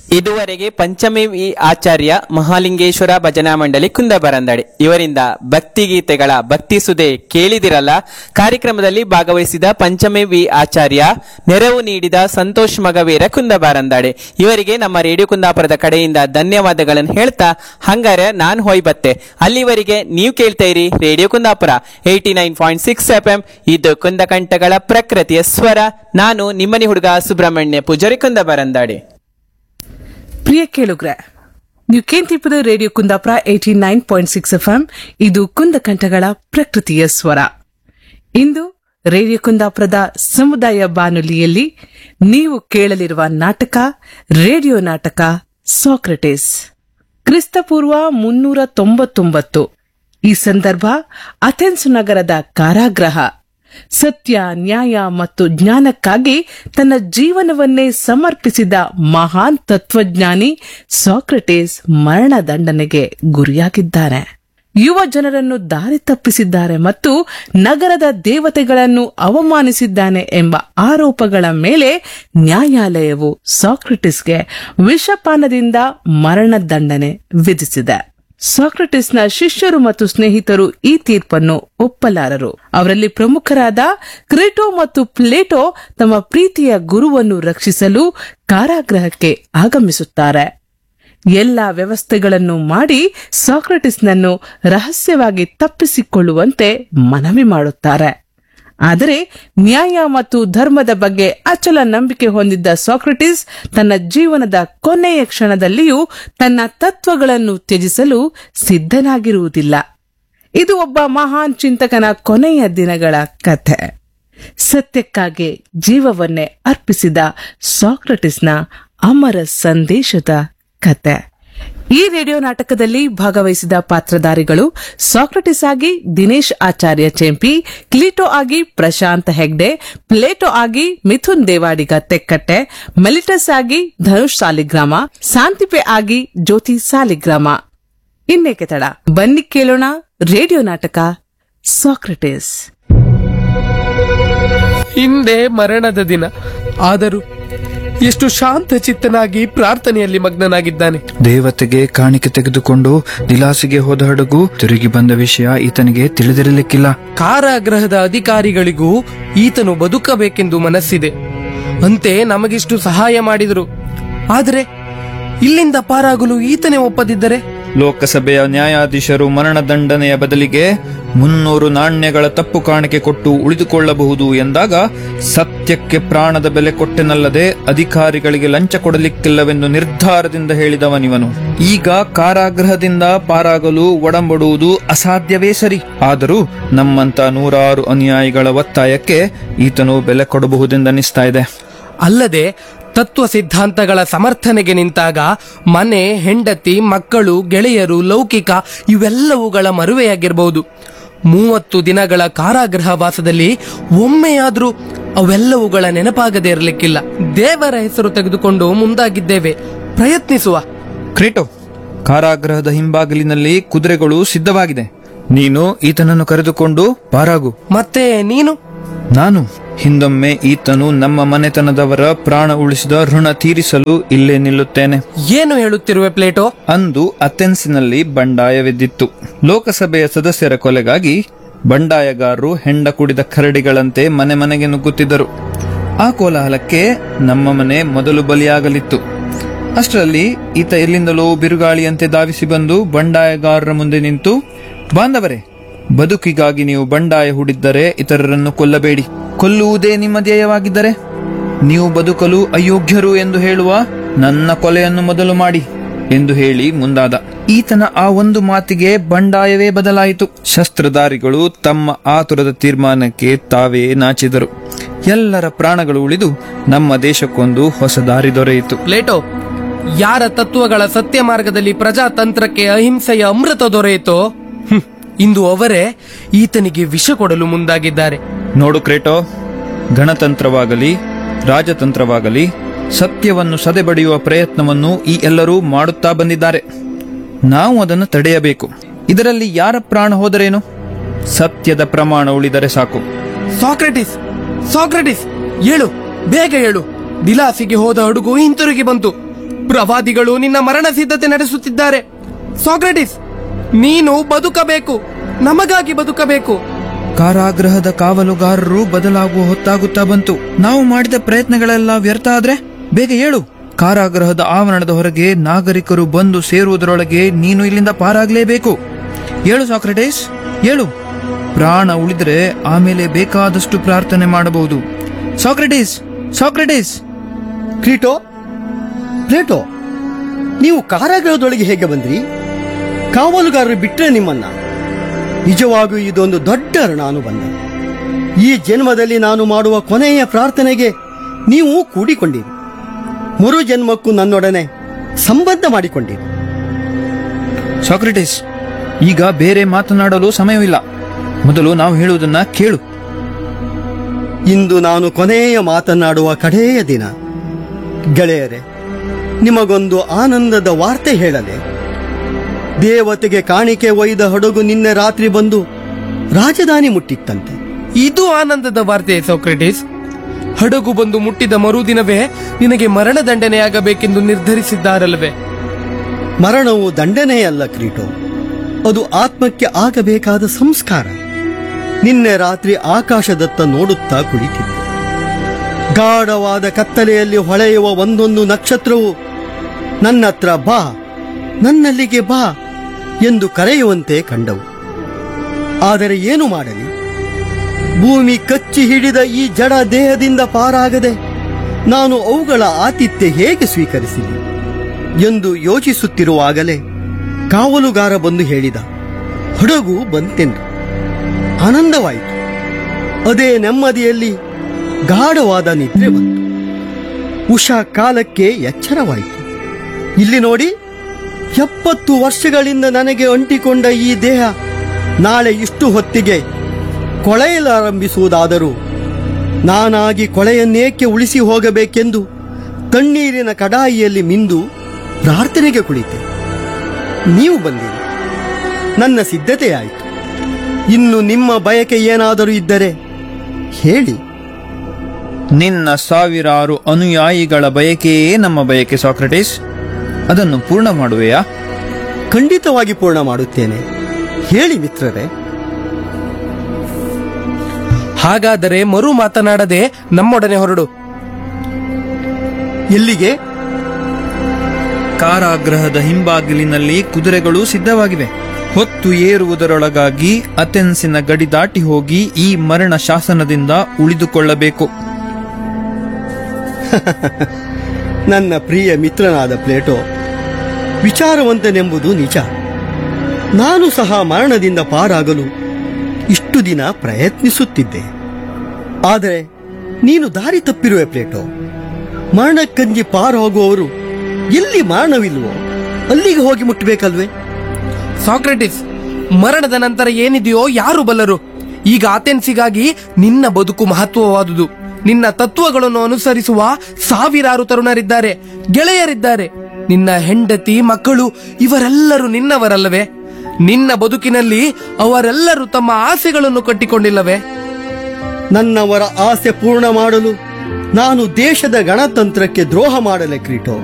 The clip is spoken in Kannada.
ಇದುವರೆಗೆ ಪಂಚಮಿ ವಿ ಆಚಾರ್ಯ ಮಹಾಲಿಂಗೇಶ್ವರ ಭಜನಾ ಮಂಡಳಿ ಕುಂದಬರಂದಡಿ ಇವರಿಂದ ಭಕ್ತಿಗೀತೆಗಳ ಭಕ್ತಿ ಸುದೆ ಕೇಳಿದಿರಲ್ಲ ಕಾರ್ಯಕ್ರಮದಲ್ಲಿ ಭಾಗವಹಿಸಿದ ಪಂಚಮಿ ವಿ ಆಚಾರ್ಯ ನೆರವು ನೀಡಿದ ಸಂತೋಷ್ ಮಗವೀರ ಕುಂದಬಾರಂದಾಡೆ ಇವರಿಗೆ ನಮ್ಮ ರೇಡಿಯೋ ಕುಂದಾಪುರದ ಕಡೆಯಿಂದ ಧನ್ಯವಾದಗಳನ್ನು ಹೇಳ್ತಾ ಹಂಗಾರೆ ನಾನ್ ಹೋಯ್ ಬತ್ತೆ ಅಲ್ಲಿವರೆಗೆ ನೀವು ಕೇಳ್ತಾ ಇರಿ radio Kundapura eighty nine point six F M ಇದು ಕುಂದಕಂಠಗಳ ಪ್ರಕೃತಿಯ ಸ್ವರ ನಾನು ನಿಮ್ಮನಿ ಹುಡುಗ ಸುಬ್ರಹ್ಮಣ್ಯ ಪೂಜಾರಿ ಕುಂದಬರಂದಾಡೆ ಪ್ರಿಯ ಕೇಳುಗ್ರೆ ನೀವು ಕೇಂತಿಪ್ಪದ radio Kundapura eighty nine point six F M ಇದು ಕುಂದಕಂಠಗಳ ಪ್ರಕೃತಿಯ ಸ್ವರ ಇಂದು ರೇಡಿಯೋ ಕುಂದಾಪುರದ ಸಮುದಾಯ ಬಾನುಲಿಯಲ್ಲಿ ನೀವು ಕೇಳಲಿರುವ ನಾಟಕ ರೇಡಿಯೋ ನಾಟಕ ಸಾಕ್ರೆಟಿಸ್ ಕ್ರಿಸ್ತಪೂರ್ವ ಮುನ್ನೂರ ತೊಂಬತ್ತೊಂಬತ್ತು ಈ ಸಂದರ್ಭ ಅಥೆನ್ಸ್ ನಗರದ ಕಾರಾಗೃಹ ಸತ್ಯ ನ್ಯಾಯ ಮತ್ತು ಜ್ಞಾನಕ್ಕಾಗಿ ತನ್ನ ಜೀವನವನ್ನೇ ಸಮರ್ಪಿಸಿದ ಮಹಾನ್ ತತ್ವಜ್ಞಾನಿ ಸಾಕ್ರೆಟಿಸ್ ಮರಣದಂಡನೆಗೆ ಗುರಿಯಾಗಿದ್ದಾರೆ ಯುವ ಜನರನ್ನು ದಾರಿ ತಪ್ಪಿಸಿದ್ದಾರೆ ಮತ್ತು ನಗರದ ದೇವತೆಗಳನ್ನು ಅವಮಾನಿಸಿದ್ದಾನೆ ಎಂಬ ಆರೋಪಗಳ ಮೇಲೆ ನ್ಯಾಯಾಲಯವು ಸಾಕ್ರೆಟಿಸ್ಗೆ ವಿಷಪಾನದಿಂದ ಮರಣದಂಡನೆ ವಿಧಿಸಿದೆ ಸಾಕ್ರೆಟಿಸ್ನ ಶಿಷ್ಯರು ಮತ್ತು ಸ್ನೇಹಿತರು ಈ ತೀರ್ಪನ್ನು ಒಪ್ಪಲಾರರು ಅವರಲ್ಲಿ ಪ್ರಮುಖರಾದ ಕ್ರೇಟೋ ಮತ್ತು ಪ್ಲೇಟೋ ತಮ್ಮ ಪ್ರೀತಿಯ ಗುರುವನ್ನು ರಕ್ಷಿಸಲು ಕಾರಾಗೃಹಕ್ಕೆ ಆಗಮಿಸುತ್ತಾರೆ ಎಲ್ಲ ವ್ಯವಸ್ಥೆಗಳನ್ನು ಮಾಡಿ ಸಾಕ್ರೆಟಿಸ್ನನ್ನು ರಹಸ್ಯವಾಗಿ ತಪ್ಪಿಸಿಕೊಳ್ಳುವಂತೆ ಮನವಿ ಮಾಡುತ್ತಾರೆ ಆದರೆ ನ್ಯಾಯ ಮತ್ತು ಧರ್ಮದ ಬಗ್ಗೆ ಅಚಲ ನಂಬಿಕೆ ಹೊಂದಿದ್ದ ಸಾಕ್ರೆಟಿಸ್ ತನ್ನ ಜೀವನದ ಕೊನೆಯ ಕ್ಷಣದಲ್ಲಿಯೂ ತನ್ನ ತತ್ವಗಳನ್ನು ತ್ಯಜಿಸಲು ಸಿದ್ಧನಾಗಿರುವುದಿಲ್ಲ ಇದು ಒಬ್ಬ ಮಹಾನ್ ಚಿಂತಕನ ಕೊನೆಯ ದಿನಗಳ ಕಥೆ ಸತ್ಯಕ್ಕಾಗಿ ಜೀವವನ್ನೇ ಅರ್ಪಿಸಿದ ಸಾಕ್ರೆಟಿಸ್ನ ಅಮರ ಸಂದೇಶದ ಕತೆ ಈ ರೇಡಿಯೋ ನಾಟಕದಲ್ಲಿ ಭಾಗವಹಿಸಿದ ಪಾತ್ರಧಾರಿಗಳು ಸಾಕ್ರೆಟಿಸ್ ಆಗಿ ದಿನೇಶ್ ಆಚಾರ್ಯ ಚೆಂಪಿ ಕ್ಲಿಟೋ ಆಗಿ ಪ್ರಶಾಂತ್ ಹೆಗ್ಡೆ ಪ್ಲೇಟೋ ಆಗಿ ಮಿಥುನ್ ದೇವಾಡಿಗ ತೆಕ್ಕಟ್ಟೆ ಮೆಲಿಟಸ್ ಆಗಿ ಧನುಷ್ ಸಾಲಿಗ್ರಾಮ ಶಾಂತಿಪೆ ಆಗಿ ಜ್ಯೋತಿ ಸಾಲಿಗ್ರಾಮ ಇನ್ನೇಕೆ ತಡ ಬನ್ನಿ ಕೇಳೋಣ ರೇಡಿಯೋ ನಾಟಕ ಸಾಕ್ರೆಟಿಸ್ ಹಿಂದೆ ಮರಣದ ದಿನ ಆದರೂ ಎಷ್ಟು ಶಾಂತ ಚಿತ್ತನಾಗಿ ಪ್ರಾರ್ಥನೆಯಲ್ಲಿ ಮಗ್ನನಾಗಿದ್ದಾನೆ ದೇವತೆಗೆ ಕಾಣಿಕೆ ತೆಗೆದುಕೊಂಡು ದಿಲಾಸಿಗೆ ಹೋದ ಹಡಗು ತಿರುಗಿ ಬಂದ ವಿಷಯ ಈತನಿಗೆ ತಿಳಿದಿರಲಿಕ್ಕಿಲ್ಲ ಕಾರಾಗೃಹದ ಅಧಿಕಾರಿಗಳಿಗೂ ಈತನು ಬದುಕಬೇಕೆಂದು ಮನಸ್ಸಿದೆ ಅಂತೆ ನಮಗಿಷ್ಟು ಸಹಾಯ ಮಾಡಿದರು ಆದರೆ ಇಲ್ಲಿಂದ ಪಾರಾಗಲು ಈತನೇ ಒಪ್ಪದಿದ್ದರೆ ಲೋಕಸಭೆಯ ನ್ಯಾಯಾಧೀಶರು ಮರಣದಂಡನೆಯ ಬದಲಿಗೆ ಮುನ್ನೂರು ನಾಣ್ಯಗಳ ತಪ್ಪು ಕಾಣಿಕೆ ಕೊಟ್ಟು ಉಳಿದುಕೊಳ್ಳಬಹುದು ಎಂದಾಗ ಸತ್ಯಕ್ಕೆ ಪ್ರಾಣದ ಬೆಲೆ ಕೊಟ್ಟೆನಲ್ಲದೆ ಅಧಿಕಾರಿಗಳಿಗೆ ಲಂಚ ಕೊಡಲಿಕ್ಕಿಲ್ಲವೆಂದು ನಿರ್ಧಾರದಿಂದ ಹೇಳಿದವನಿವನು ಈಗ ಕಾರಾಗೃಹದಿಂದ ಪಾರಾಗಲು ಒಡಂಬಡುವುದು ಅಸಾಧ್ಯವೇ ಸರಿ ಆದರೂ ನಮ್ಮಂತ ನೂರಾರು ಅನುಯಾಯಿಗಳ ಒತ್ತಾಯಕ್ಕೆ ಈತನು ಬೆಲೆ ಕೊಡಬಹುದೆಂದನಿಸ್ತಾ ಇದೆ ಅಲ್ಲದೆ ತತ್ವ ಸಿದ್ಧಾಂತಗಳ ಸಮರ್ಥನೆಗೆ ನಿಂತಾಗ ಮನೆ ಹೆಂಡತಿ ಮಕ್ಕಳು ಗೆಳೆಯರು ಲೌಕಿಕ ಇವೆಲ್ಲವುಗಳ ಮರುವೆಯಾಗಿರಬಹುದು ಮೂವತ್ತು ದಿನಗಳ ಕಾರಾಗೃಹ ವಾಸದಲ್ಲಿ ಒಮ್ಮೆಯಾದ್ರೂ ಅವೆಲ್ಲವುಗಳ ನೆನಪಾಗದೇ ಇರಲಿಕ್ಕಿಲ್ಲ ದೇವರ ಹೆಸರು ತೆಗೆದುಕೊಂಡು ಮುಂದಾಗಿದ್ದೇವೆ ಪ್ರಯತ್ನಿಸುವ ಕ್ರೀಟೋ ಕಾರಾಗೃಹದ ಹಿಂಬಾಗಿಲಿನಲ್ಲಿ ಕುದುರೆಗಳು ಸಿದ್ಧವಾಗಿದೆ ನೀನು ಈತನನ್ನು ಕರೆದುಕೊಂಡು ಪಾರಾಗು ಮತ್ತೆ ನೀನು ನಾನು ಹಿಂದೊಮ್ಮೆ ಈತನು ನಮ್ಮ ಮನೆತನದವರ ಪ್ರಾಣ ಉಳಿಸಿದ ಋಣ ತೀರಿಸಲು ಇಲ್ಲೇ ನಿಲ್ಲುತ್ತೇನೆ ಏನು ಹೇಳುತ್ತಿರುವೆ ಪ್ಲೇಟೋ ಅಂದು ಅಥೆನ್ಸಿನಲ್ಲಿ ಬಂಡಾಯವೆದ್ದಿತ್ತು ಲೋಕಸಭೆಯ ಸದಸ್ಯರ ಕೊಲೆಗಾಗಿ ಬಂಡಾಯಗಾರರು ಹೆಂಡ ಕುಡಿದ ಕರಡಿಗಳಂತೆ ಮನೆ ಮನೆಗೆ ನುಗ್ಗುತ್ತಿದ್ದರು ಆ ಕೋಲಾಹಲಕ್ಕೆ ನಮ್ಮ ಮನೆ ಮೊದಲು ಬಲಿಯಾಗಲಿತ್ತು ಅಷ್ಟರಲ್ಲಿ ಈತ ಎಲ್ಲಿಂದಲೋ ಬಿರುಗಾಳಿಯಂತೆ ಧಾವಿಸಿ ಬಂದು ಬಂಡಾಯಗಾರರ ಮುಂದೆ ನಿಂತು ಬಾಂಧವರೇ ಬದುಕಿಗಾಗಿ ನೀವು ಬಂಡಾಯ ಹೂಡಿದ್ದರೆ ಇತರರನ್ನು ಕೊಲ್ಲಬೇಡಿ ಕೊಲ್ಲುವುದೇ ನಿಮ್ಮ ಧ್ಯೇಯವಾಗಿದ್ದರೆ ನೀವು ಬದುಕಲು ಅಯೋಗ್ಯರು ಎಂದು ಹೇಳುವ ನನ್ನ ಕೊಲೆಯನ್ನು ಮೊದಲು ಮಾಡಿ ಎಂದು ಹೇಳಿ ಮುಂದಾದ ಈತನ ಆ ಒಂದು ಮಾತಿಗೆ ಬಂಡಾಯವೇ ಬದಲಾಯಿತು ಶಸ್ತ್ರಧಾರಿಗಳು ತಮ್ಮ ಆತುರದ ತೀರ್ಮಾನಕ್ಕೆ ತಾವೇ ನಾಚಿದರು ಎಲ್ಲರ ಪ್ರಾಣಗಳು ಉಳಿದು ನಮ್ಮ ದೇಶಕ್ಕೊಂದು ಹೊಸ ದಾರಿ ದೊರೆಯಿತು ಪ್ಲೇಟೋ ಯಾರ ತತ್ವಗಳ ಸತ್ಯ ಮಾರ್ಗದಲ್ಲಿ ಪ್ರಜಾತಂತ್ರಕ್ಕೆ ಅಹಿಂಸೆಯ ಅಮೃತ ದೊರೆಯಿತೋ ಹ್ಮ್, ಇಂದು ಅವರೇ ಈತನಿಗೆ ವಿಷ ಕೊಡಲು ಮುಂದಾಗಿದ್ದಾರೆ ನೋಡು ಕ್ರೇಟೋ ಗಣತಂತ್ರವಾಗಲಿ ರಾಜತಂತ್ರವಾಗಲಿ ಸತ್ಯವನ್ನು ಸದೆಬಡಿಯುವ ಪ್ರಯತ್ನವನ್ನು ಈ ಎಲ್ಲರೂ ಮಾಡುತ್ತಾ ಬಂದಿದ್ದಾರೆ ನಾವು ಅದನ್ನು ತಡೆಯಬೇಕು ಇದರಲ್ಲಿ ಯಾರ ಪ್ರಾಣ ಹೋದರೇನು ಸತ್ಯದ ಪ್ರಮಾಣ ಉಳಿದರೆ ಸಾಕು ಸಾಕ್ರೆಟಿಸ್ ಸಾಕ್ರೆಟಿಸ್ ಏಳು ಬೇಗ ಏಳು ದಿಲಾಸಿಗೆ ಹೋದ ಹಡಗು ಹಿಂತಿರುಗಿ ಬಂತು ಪ್ರವಾದಿಗಳು ನಿನ್ನ ಮರಣ ಸಿದ್ಧತೆ ನಡೆಸುತ್ತಿದ್ದಾರೆ ಸಾಕ್ರೆಟಿಸ್ ನೀನು ಬದುಕಬೇಕು ನಮಗಾಗಿ ಬದುಕಬೇಕು ಕಾರಾಗೃಹದ ಕಾವಲುಗಾರರು ಬದಲಾಗುವ ಹೊತ್ತಾಗುತ್ತಾ ಬಂತು ನಾವು ಮಾಡಿದ ಪ್ರಯತ್ನಗಳೆಲ್ಲ ವ್ಯರ್ಥ ಆದ್ರೆ ಬೇಗ ಹೇಳು ಕಾರಾಗೃಹದ ಆವರಣದ ಹೊರಗೆ ನಾಗರಿಕರು ಬಂದು ಸೇರುವುದರೊಳಗೆ ನೀನು ಇಲ್ಲಿಂದ ಪಾರಾಗಲೇಬೇಕು ಹೇಳು ಸಾಕ್ರೆಟೇಸ್ ಹೇಳು ಪ್ರಾಣ ಉಳಿದ್ರೆ ಆಮೇಲೆ ಬೇಕಾದಷ್ಟು ಪ್ರಾರ್ಥನೆ ಮಾಡಬಹುದು ಸಾಕ್ರೆಟೀಸ್ ಸಾಕ್ರೆಟೀಸ್ ಕ್ರೀಟೋ ಪ್ಲೇಟೋ ನೀವು ಕಾರಾಗೃಹದೊಳಗೆ ಹೇಗೆ ಬಂದ್ರಿ ಕಾವಲುಗಾರರು ಬಿಟ್ರೆ ನಿಮ್ಮನ್ನ ನಿಜವಾಗಿಯೂ ಇದೊಂದು ದೊಡ್ಡ ಋಣಾನುಬಂಧ ಈ ಜನ್ಮದಲ್ಲಿ ನಾನು ಮಾಡುವ ಕೊನೆಯ ಪ್ರಾರ್ಥನೆಗೆ ನೀವು ಕೂಡಿಕೊಂಡಿರಿ ಮರು ಜನ್ಮಕ್ಕೂ ನನ್ನೊಡನೆ ಸಂಬಂಧ ಮಾಡಿಕೊಂಡಿರಿ ಸಾಕ್ರೆಟೀಸ್ ಈಗ ಬೇರೆ ಮಾತನಾಡಲು ಸಮಯವಿಲ್ಲ ಮೊದಲು ನಾವು ಹೇಳುವುದನ್ನ ಕೇಳು ಇಂದು ನಾನು ಕೊನೆಯ ಮಾತನಾಡುವ ಕಡೆಯ ದಿನ ಗೆಳೆಯರೆ ನಿಮಗೊಂದು ಆನಂದದ ವಾರ್ತೆ ಹೇಳಲೆ ದೇವತೆಗೆ ಕಾಣಿಕೆ ಒಯ್ದ ಹಡಗು ನಿನ್ನೆ ರಾತ್ರಿ ಬಂದು ರಾಜಧಾನಿ ಮುಟ್ಟಿತ್ತಂತೆ ಇದು ಆನಂದದ ವಾರ್ತೆ ಸೋಕ್ರೆಟಿಸ್ ಹಡಗು ಬಂದು ಮುಟ್ಟಿದ ಮರುದಿನವೇ ನಿನಗೆ ಮರಣದಂಡನೆಯಾಗಬೇಕೆಂದು ನಿರ್ಧರಿಸಿದ್ದಾರಲ್ಲವೇ ಮರಣವು ದಂಡನೆಯಲ್ಲ ಕ್ರೀಟೋ ಅದು ಆತ್ಮಕ್ಕೆ ಆಗಬೇಕಾದ ಸಂಸ್ಕಾರ ನಿನ್ನೆ ರಾತ್ರಿ ಆಕಾಶದತ್ತ ನೋಡುತ್ತಾ ಕುಳಿತಿದ್ದೆ ಗಾಢವಾದ ಕತ್ತಲೆಯಲ್ಲಿ ಹೊಳೆಯುವ ಒಂದೊಂದು ನಕ್ಷತ್ರವು ನನ್ನತ್ರ ಬಾ ನನ್ನಲ್ಲಿಗೆ ಬಾ ಎಂದು ಕರೆಯುವಂತೆ ಕಂಡವು ಆದರೆ ಏನು ಮಾಡಲಿ ಭೂಮಿ ಕಚ್ಚಿ ಹಿಡಿದ ಈ ಜಡ ದೇಹದಿಂದ ಪಾರಾಗದೆ ನಾನು ಅವುಗಳ ಆತಿಥ್ಯ ಹೇಗೆ ಸ್ವೀಕರಿಸಲಿ ಎಂದು ಯೋಚಿಸುತ್ತಿರುವಾಗಲೇ ಕಾವಲುಗಾರ ಬಂದು ಹೇಳಿದ ಹಡಗು ಬಂತೆಂದು ಆನಂದವಾಯಿತು ಅದೇ ನೆಮ್ಮದಿಯಲ್ಲಿ ಗಾಢವಾದ ನಿದ್ರೆ ಬಂತು ಉಷಾ ಕಾಲಕ್ಕೆ ಎಚ್ಚರವಾಯಿತು ಇಲ್ಲಿ ನೋಡಿ ಎಪ್ಪತ್ತು ವರ್ಷಗಳಿಂದ ನನಗೆ ಅಂಟಿಕೊಂಡ ಈ ದೇಹ ನಾಳೆ ಇಷ್ಟು ಹೊತ್ತಿಗೆ ಕೊಳೆಯಲಾರಂಭಿಸುವುದಾದರೂ ನಾನಾಗಿ ಕೊಳೆಯನ್ನೇಕೆ ಉಳಿಸಿ ಹೋಗಬೇಕೆಂದು ತಣ್ಣೀರಿನ ಕಡಾಯಿಯಲ್ಲಿ ಮಿಂದು ಪ್ರಾರ್ಥನೆಗೆ ಕುಳಿತೆ ನೀವು ಬಂದಿರಿ ನನ್ನ ಸಿದ್ಧತೆಯಾಯಿತು ಇನ್ನು ನಿಮ್ಮ ಬಯಕೆ ಏನಾದರೂ ಇದ್ದರೆ ಹೇಳಿ ನಿನ್ನ ಸಾವಿರಾರು ಅನುಯಾಯಿಗಳ ಬಯಕೆಯೇ ನಮ್ಮ ಬಯಕೆ ಸಾಕ್ರೆಟೀಸ್ ಅದನ್ನು ಪೂರ್ಣ ಮಾಡುವೆಯಾ ಖಂಡಿತವಾಗಿ ಪೂರ್ಣ ಮಾಡುತ್ತೇನೆ ಹೇಳಿ ಮಿತ್ರರೇ ಹಾಗಾದರೆ ಮರು ಮಾತನಾಡದೆ ನಮ್ಮೊಡನೆ ಹೊರಡು ಎಲ್ಲಿಗೆ ಕಾರಾಗೃಹದ ಹಿಂಬಾಗಿಲಿನಲ್ಲಿ ಕುದುರೆಗಳು ಸಿದ್ಧವಾಗಿವೆ ಹೊತ್ತು ಏರುವುದರೊಳಗಾಗಿ ಅಥೆನ್ಸಿನ ಗಡಿ ದಾಟಿ ಹೋಗಿ ಈ ಮರಣ ಶಾಸನದಿಂದ ಉಳಿದುಕೊಳ್ಳಬೇಕು ನನ್ನ ಪ್ರಿಯ ಮಿತ್ರನಾದ ಪ್ಲೇಟೋ ವಿಚಾರವಂತನೆಂಬುದು ನಿಜ ನಾನು ಸಹ ಮರಣದಿಂದ ಪಾರಾಗಲು ಇಷ್ಟು ದಿನ ಪ್ರಯತ್ನಿಸುತ್ತಿದ್ದೆ ಆದರೆ ನೀನು ದಾರಿ ತಪ್ಪಿರುವೆ ಪ್ಲೇಟೋ ಮರಣಕ್ಕಂಜಿ ಪಾರು ಹೋಗುವವರು ಎಲ್ಲಿ ಮರಣವಿಲ್ವೋ ಅಲ್ಲಿಗೆ ಹೋಗಿ ಮುಟ್ಟಬೇಕಲ್ವೇ ಸಾಕ್ರೆಟಿಸ್ ಮರಣದ ನಂತರ ಏನಿದೆಯೋ ಯಾರು ಬಲ್ಲರು ಈಗ ಅಥೆನ್ಸಿಗಾಗಿ ನಿನ್ನ ಬದುಕು ಮಹತ್ವವಾದುದು ನಿನ್ನ ತತ್ವಗಳನ್ನು ಅನುಸರಿಸುವ ಸಾವಿರಾರು ತರುಣರಿದ್ದಾರೆ ಗೆಳೆಯರಿದ್ದಾರೆ ನಿನ್ನ ಹೆಂಡತಿ ಮಕ್ಕಳು ಇವರೆಲ್ಲರೂ ನಿನ್ನವರಲ್ಲವೇ ನಿನ್ನ ಬದುಕಿನಲ್ಲಿ ಅವರೆಲ್ಲರೂ ತಮ್ಮ ಆಸೆಗಳನ್ನು ಕಟ್ಟಿಕೊಂಡಿಲ್ಲವೇ ನನ್ನವರ ಆಸೆ ಪೂರ್ಣ ಮಾಡಲು ನಾನು ದೇಶದ ಗಣತಂತ್ರಕ್ಕೆ ದ್ರೋಹ ಮಾಡಲೆ ಕ್ರೀಟೋ